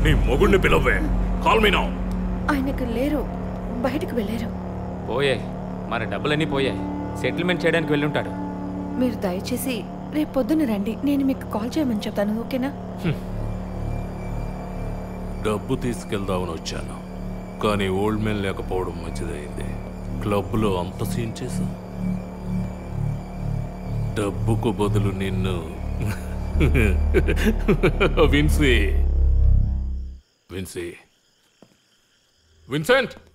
నీ మొగుడిని పిలవే call me now ఆయన ఇక్కడ లేరు బయటకు వెళ్ళారు పోయే మన డబ్బులన్నీ పోయాయి సెటిల్మెంట్ చేయడానికి వెళ్ళి ఉంటాడు మీరు దయచేసి రేపు పొద్దున్న రండి నేను మీకు కాల్ చేయమని చెప్తాను ఓకేనా డబ్బు తీసుకెళ్దామని వచ్చాను కానీ ఓల్డ్ మ్యాన్ లేకపోవడం మంచిదైంది క్లబ్లో అంత సీన్ చేశా డబ్బుకు బదులు నిన్ను విన్సీ విన్సీ విన్సెంట్